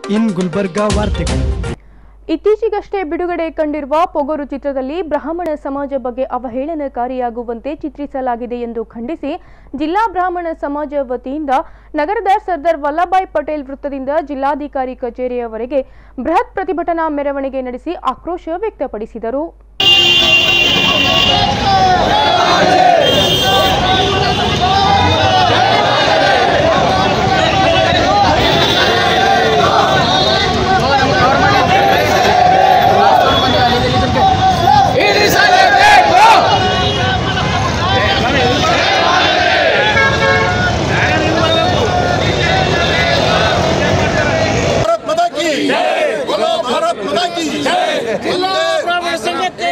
ಇನ್ ಗುಲ್ಬರ್ಗಾ ವಾರ್ತೆಗಳು ಇತ್ತೀಚೆಗಷ್ಟೇ ಬಿಡುಗಡೆ ಕಂಡಿರುವ ಪೊಗರು ಚಿತ್ರದಲ್ಲಿ ಬ್ರಾಹ್ಮಣ ಸಮಾಜ ಬಗ್ಗೆ ಅವಹೇಳನಕಾರಿಯಾಗುವಂತೆ ಚಿತ್ರಿಸಲಾಗಿದೆ ಎಂದು ಖಂಡಿಸಿ ಜಿಲ್ಲಾ ಬ್ರಾಹ್ಮಣ ಸಮಾಜ ವತಿಯಿಂದ ನಗರದ ಸರ್ದಾರ್ ವಲ್ಲಭಾಯ್ ಪಟೇಲ್ ವೃತ್ತದಿಂದ ಜಿಲ್ಲಾಧಿಕಾರಿ ಕಚೇರಿಯವರೆಗೆ ಬೃಹತ್ ಪ್ರತಿಭಟನಾ ಮೆರವಣಿಗೆ ನಡೆಸಿ ಆಕ್ರೋಶ ವ್ಯಕ್ತಪಡಿಸಿದರು भारत माता की बोलो भारत माता की बोलो ब्राह्मण संघ की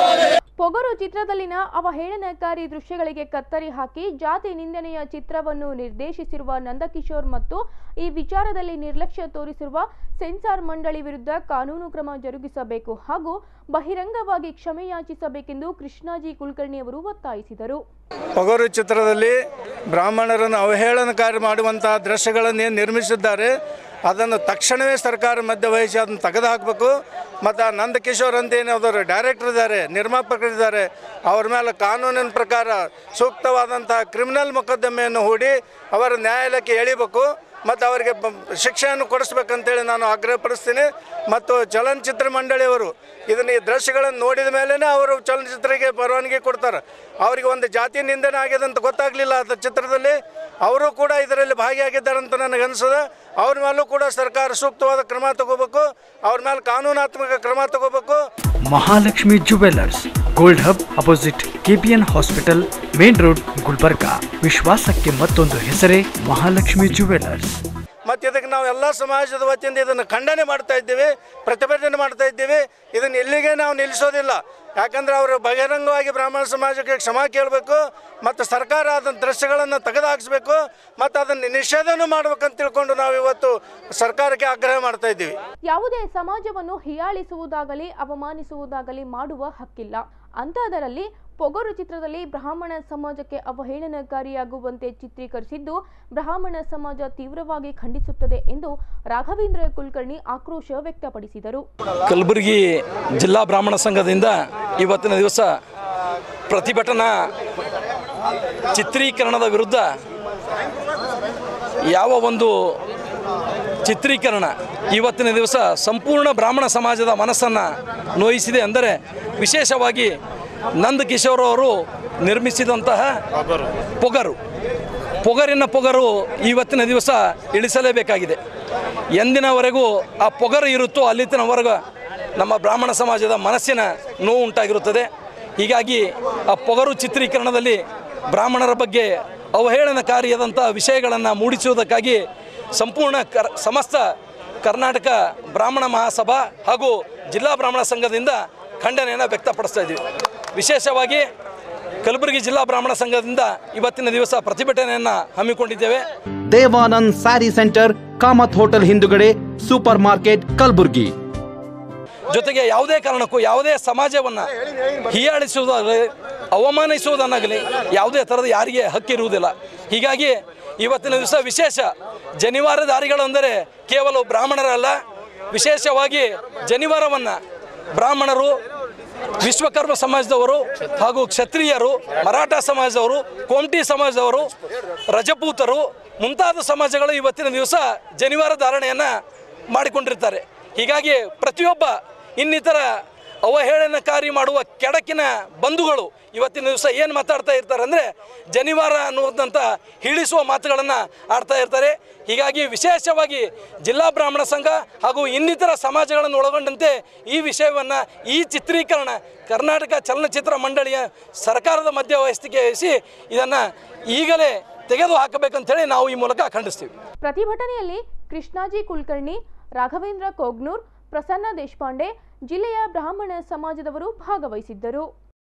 ಪೊಗರು ಚಿತ್ರದಲ್ಲಿನ ಅವಹೇಳನಕಾರಿ ದೃಶ್ಯಗಳಿಗೆ ಕತ್ತರಿ ಹಾಕಿ ಜಾತಿ ನಿಂದನೆಯ ಚಿತ್ರವನ್ನು ನಿರ್ದೇಶಿಸಿರುವ ನಂದಕಿಶೋರ್ ಮತ್ತು ಈ ವಿಚಾರದಲ್ಲಿ ನಿರ್ಲಕ್ಷ್ಯ ತೋರಿಸಿರುವ ಸೆನ್ಸಾರ್ ಮಂಡಳಿ ವಿರುದ್ಧ ಕಾನೂನು ಕ್ರಮ ಜರುಗಿಸಬೇಕು ಹಾಗೂ ಬಹಿರಂಗವಾಗಿ ಕ್ಷಮೆಯಾಚಿಸಬೇಕೆಂದು ಕೃಷ್ಣಾಜಿ ಕುಲಕರ್ಣಿ ಅವರು ಒತ್ತಾಯಿಸಿದರು ಪೊಗರು ಚಿತ್ರದಲ್ಲಿ ಬ್ರಾಹ್ಮಣರನ್ನು ಅವಹೇಳನಕಾರಿ ಮಾಡುವಂತಹ ದೃಶ್ಯಗಳನ್ನೇ ನಿರ್ಮಿಸಿದ್ದಾರೆ ಅದನ್ನು ತಕ್ಷಣವೇ ಸರ್ಕಾರ ಮಧ್ಯವಹಿಸಿ ಅದನ್ನು ತೆಗೆದುಹಾಕಬೇಕು ಮತ್ತು ಆ ನಂದಕಿಶೋರ್ ಅಂತ ಏನು ಅದರ ಡೈರೆಕ್ಟರ್ ಇದ್ದಾರೆ ನಿರ್ಮಾಪಕರಿದ್ದಾರೆ ಅವ್ರ ಮೇಲೆ ಕಾನೂನಿನ ಪ್ರಕಾರ ಸೂಕ್ತವಾದಂತಹ ಕ್ರಿಮಿನಲ್ ಮೊಕದ್ದಮೆಯನ್ನು ಹೂಡಿ ಅವರ ನ್ಯಾಯಾಲಯಕ್ಕೆ ಎಳಿಬೇಕು ಮತ್ತು ಅವರಿಗೆ ಬ- ಶಿಕ್ಷೆಯನ್ನು ಕೊಡಿಸ್ಬೇಕಂತೇಳಿ ನಾನು ಆಗ್ರಹಪಡಿಸ್ತೀನಿ ಮತ್ತು ಚಲನಚಿತ್ರ ಮಂಡಳಿಯವರು ಇದನ್ನು ಈ ದೃಶ್ಯಗಳನ್ನು ನೋಡಿದ ಮೇಲೇ ಅವರು ಚಲನಚಿತ್ರಕ್ಕೆ ಪರವಾನಗಿ ಕೊಡ್ತಾರೆ ಅವರಿಗೆ ಒಂದು ಜಾತಿ ನಿಂದನೆ ಆಗಿದೆ ಅಂತ ಗೊತ್ತಾಗಲಿಲ್ಲ ಅದು ಚಿತ್ರದಲ್ಲಿ ಅವರು ಕೂಡ ಇದರಲ್ಲಿ ಭಾಗಿಯಾಗಿದ್ದಾರೆ ಅಂತ ನನಗೆ ಅನಿಸ್ತದೆ ಅವ್ರ ಮೇಲೂ ಕೂಡ ಸರ್ಕಾರ ಸೂಕ್ತವಾದ ಕ್ರಮ ತಗೋಬೇಕು ಅವ್ರ ಮೇಲೆ ಕಾನೂನಾತ್ಮಕ ಕ್ರಮ ತಗೋಬೇಕು Mahalakshmi jewellers gold hub opposite KPN hospital main road Gulbarga ವಿಶ್ವಾಸಕ್ಕೆ ಮತ್ತೊಂದು ಹೆಸರೇ ಮಹಾಲಕ್ಷ್ಮಿ ಜುವೆಲ್ಲರ್ಸ್ ಮತ್ತು ಇದಕ್ಕೆ ನಾವು ಎಲ್ಲ ಸಮಾಜದ ವತಿಯಿಂದ ಇದನ್ನು ಖಂಡನೆ ಮಾಡ್ತಾ ಇದ್ದೀವಿ ಪ್ರತಿಭಟನೆ ಮಾಡ್ತಾ ಇದ್ದೀವಿ ಇದನ್ನು ಎಲ್ಲಿಗೆ ನಾವು ನಿಲ್ಲಿಸೋದಿಲ್ಲ ಯಾಕಂದ್ರೆ ಅವರು ಬಹಿರಂಗವಾಗಿ ಬ್ರಾಹ್ಮಣ ಸಮಾಜಕ್ಕೆ ಕ್ಷಮಾ ಕೇಳಬೇಕು ಮತ್ತು ಸರ್ಕಾರ ಅದನ್ನ ದೃಶ್ಯಗಳನ್ನು ತೆಗೆದುಹಾಕಿಸ್ಬೇಕು ಮತ್ತು ಅದನ್ನು ನಿಷೇಧನೂ ಮಾಡ್ಬೇಕಂತ ತಿಳ್ಕೊಂಡು ನಾವು ಇವತ್ತು ಸರ್ಕಾರಕ್ಕೆ ಆಗ್ರಹ ಮಾಡ್ತಾ ಇದ್ದೀವಿ ಯಾವುದೇ ಸಮಾಜವನ್ನು ಹೀಯಾಳಿಸುವುದಾಗಲಿ ಅವಮಾನಿಸುವುದಾಗಲಿ ಮಾಡುವ ಹಕ್ಕಿಲ್ಲ ಅಂತಹದರಲ್ಲಿ ಪೊಗರು ಚಿತ್ರದಲ್ಲಿ ಬ್ರಾಹ್ಮಣ ಸಮಾಜಕ್ಕೆ ಅವಹೇಳನಕಾರಿಯಾಗುವಂತೆ ಚಿತ್ರೀಕರಿಸಿದ್ದು ಬ್ರಾಹ್ಮಣ ಸಮಾಜ ತೀವ್ರವಾಗಿ ಖಂಡಿಸುತ್ತದೆ ಎಂದು ರಾಘವೇಂದ್ರ ಕುಲಕರ್ಣಿ ಆಕ್ರೋಶ ವ್ಯಕ್ತಪಡಿಸಿದರು ಕಲಬುರಗಿ ಜಿಲ್ಲಾ ಬ್ರಾಹ್ಮಣ ಸಂಘದಿಂದ ಇವತ್ತಿನ ದಿವಸ ಪ್ರತಿಭಟನಾ ಚಿತ್ರೀಕರಣದ ವಿರುದ್ಧ ಯಾವ ಒಂದು ಚಿತ್ರೀಕರಣ ಇವತ್ತಿನ ದಿವಸ ಸಂಪೂರ್ಣ ಬ್ರಾಹ್ಮಣ ಸಮಾಜದ ಮನಸ್ಸನ್ನು ನೋಯಿಸಿದೆ ಅಂದರೆ ವಿಶೇಷವಾಗಿ ನಂದ ಕಿಶೋರ್ ಅವರು ನಿರ್ಮಿಸಿದಂತಹ ಪೊಗರು ಪೊಗರಿನ ಪೊಗರು ಇವತ್ತಿನ ದಿವಸ ಇಳಿಸಲೇಬೇಕಾಗಿದೆ ಎಂದಿನವರೆಗೂ ಆ ಪೊಗರು ಇರುತ್ತೋ ಅಲ್ಲಿತ್ತಿನವರೆಗೂ ನಮ್ಮ ಬ್ರಾಹ್ಮಣ ಸಮಾಜದ ಮನಸ್ಸಿನ ನೋವು ಉಂಟಾಗಿರುತ್ತದೆ ಹೀಗಾಗಿ ಆ ಪೊಗರು ಚಿತ್ರೀಕರಣದಲ್ಲಿ ಬ್ರಾಹ್ಮಣರ ಬಗ್ಗೆ ಅವಹೇಳನಕಾರಿಯಾದಂಥ ವಿಷಯಗಳನ್ನು ಮೂಡಿಸುವುದಕ್ಕಾಗಿ ಸಂಪೂರ್ಣ ಕರ್ ಸಮಸ್ತ ಕರ್ನಾಟಕ ಬ್ರಾಹ್ಮಣ ಮಹಾಸಭಾ ಹಾಗೂ ಜಿಲ್ಲಾ ಬ್ರಾಹ್ಮಣ ಸಂಘದಿಂದ ಖಂಡನೆಯನ್ನು ವ್ಯಕ್ತಪಡಿಸ್ತಾ ಇದ್ದೀವಿ ವಿಶೇಷವಾಗಿ ಕಲಬುರಗಿ ಜಿಲ್ಲಾ ಬ್ರಾಹ್ಮಣ ಸಂಘದಿಂದ ಇವತ್ತಿನ ದಿವಸ ಪ್ರತಿಭಟನೆಯನ್ನು ಹಮ್ಮಿಕೊಂಡಿದ್ದೇವೆ ದೇವಾನಂದ್ ಸ್ಯಾರಿ ಸೆಂಟರ್ ಕಾಮತ್ ಹೋಟೆಲ್ ಹಿಂದುಗಡೆ ಸೂಪರ್ ಮಾರ್ಕೆಟ್ ಕಲಬುರ್ಗಿ ಜೊತೆಗೆ ಯಾವುದೇ ಕಾರಣಕ್ಕೂ ಯಾವುದೇ ಸಮಾಜವನ್ನು ಹೀಯಾಳಿಸುವುದಾಗಲಿ ಅವಮಾನಿಸುವುದನ್ನಾಗಲಿ ಯಾವುದೇ ಥರದ ಯಾರಿಗೆ ಹಕ್ಕಿರುವುದಿಲ್ಲ ಹೀಗಾಗಿ ಇವತ್ತಿನ ದಿವಸ ವಿಶೇಷ ಜನಿವಾರಧಾರಿಗಳೆಂದರೆ ಕೇವಲ ಬ್ರಾಹ್ಮಣರಲ್ಲ ವಿಶೇಷವಾಗಿ ಜನಿವಾರವನ್ನು ಬ್ರಾಹ್ಮಣರು ವಿಶ್ವಕರ್ಮ ಸಮಾಜದವರು ಹಾಗೂ ಕ್ಷತ್ರಿಯರು ಮರಾಠ ಸಮಾಜದವರು ಕೋಮ್ಟಿ ಸಮಾಜದವರು ರಜಪೂತರು ಮುಂತಾದ ಸಮಾಜಗಳು ಇವತ್ತಿನ ದಿವಸ ಜನಿವಾರ ಧಾರಣೆಯನ್ನು ಮಾಡಿಕೊಂಡಿರ್ತಾರೆ ಹೀಗಾಗಿ ಪ್ರತಿಯೊಬ್ಬ ಇನ್ನಿತರ ಅವಹೇಳನಕಾರಿ ಮಾಡುವ ಕೆಡಕಿನ ಬಂಧುಗಳು ಇವತ್ತಿನ ದಿವಸ ಏನು ಮಾತಾಡ್ತಾ ಇರ್ತಾರೆ ಅಂದರೆ ಜನಿವಾರ ಅನ್ನುವಂಥ ಹೀಳಿಸುವ ಮಾತುಗಳನ್ನು ಆಡ್ತಾ ಇರ್ತಾರೆ ಹೀಗಾಗಿ ವಿಶೇಷವಾಗಿ ಜಿಲ್ಲಾ ಬ್ರಾಹ್ಮಣ ಸಂಘ ಹಾಗೂ ಇನ್ನಿತರ ಸಮಾಜಗಳನ್ನು ಒಳಗೊಂಡಂತೆ ಈ ವಿಷಯವನ್ನು ಈ ಚಿತ್ರೀಕರಣ ಕರ್ನಾಟಕ ಚಲನಚಿತ್ರ ಮಂಡಳಿಯ ಸರ್ಕಾರದ ಮಧ್ಯವಹಿಸ್ತಿಗೆ ವಹಿಸಿ ಇದನ್ನು ಈಗಲೇ ತೆಗೆದು ಹಾಕಬೇಕಂತೇಳಿ ನಾವು ಈ ಮೂಲಕ ಖಂಡಿಸ್ತೀವಿ ಪ್ರತಿಭಟನೆಯಲ್ಲಿ ಕೃಷ್ಣಾಜಿ ಕುಲಕರ್ಣಿ ರಾಘವೇಂದ್ರ ಕೋಗ್ನೂರ್ ಪ್ರಸನ್ನ ದೇಶಪಾಂಡೆ ಜಿಲ್ಲೆಯ ಬ್ರಾಹ್ಮಣ ಸಮಾಜದವರು ಭಾಗವಹಿಸಿದ್ದರು